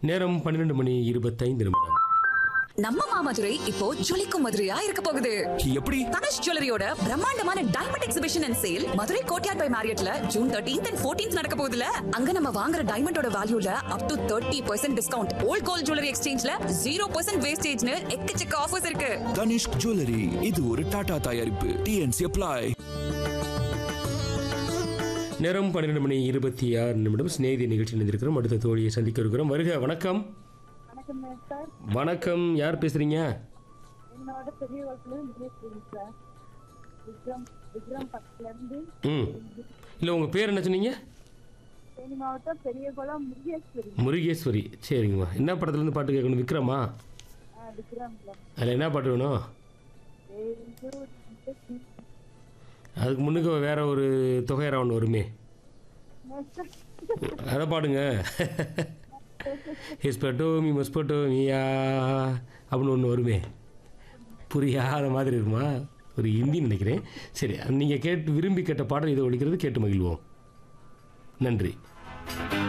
நேரம் பன்னிரெண்டு மணி இருபத்தைந்து நிமிடம் நம்ம மாமதுரை இப்போ ஜொலிக்கும் மதுரையா இருக்க போகுது எப்படி தனுஷ் ஜுவல்லரியோட பிரம்மாண்டமான diamond exhibition and sale Madurai Courtyard by மேரியட்ல ஜூன் தேர்ட்டீன்த் அண்ட் ஃபோர்டீன்த் நடக்க போகுதுல அங்க நம்ம வாங்குற டைமண்டோட வேல்யூல up to thirty percent discount old gold jewellery எக்ஸ்சேஞ்ச்ல ஜீரோ பர்சன்ட் வேஸ்டேஜ்னு எக்கச்சக்க ஆஃபர்ஸ் இருக்கு தனிஷ்க் ஜுவல்லரி இது ஒரு டாடா தயாரிப்பு டிஎன்சி அப்ளை நேரம் பன்னிரெண்டு மணி இருபத்தி ஆறு நிமிடம் சிநேகிதி நிகழ்ச்சி நினைந்திருக்கிறோம் அடுத்த தோழியை சந்திக்க இருக்கிறோம் வருக வணக்கம் வணக்கம் சார் வணக்கம் யார் பேசுறீங்க என்னோட பெரிய வகுப்புல முகேஸ்வரி சார் விக்ரம் விக்ரம் பக்கத்துல இருந்து ம் இல்லை உங்கள் பேர் என்ன சொன்னீங்க தேனி மாவட்டம் பெரியகுளம் முகேஸ்வரி முருகேஸ்வரி சரிங்கம்மா என்ன படத்துலேருந்து பாட்டு கேட்கணும் விக்ரமா ஆ, விக்ரம்ல அதில் என்ன பாட்டு வேணும் இது ஒரு இந்த அதுக்கு முன்னுக்கு வேற ஒரு தொகையரா ஒன்று வருமே semester அதை பாடுங்க ஹிஸ்பட்டோமி மஸ்பட்டோமியா அப்படின்னு ஒன்று வருமே புரியாத மாதிரி இருக்குமா ஒரு ஹிந்தின்னு நினைக்கிறேன் சரி நீங்கள் கேட்டு விரும்பி கேட்ட பாடல் இதை ஒழிக்கிறது கேட்டு மகிழ்வோம் நன்றி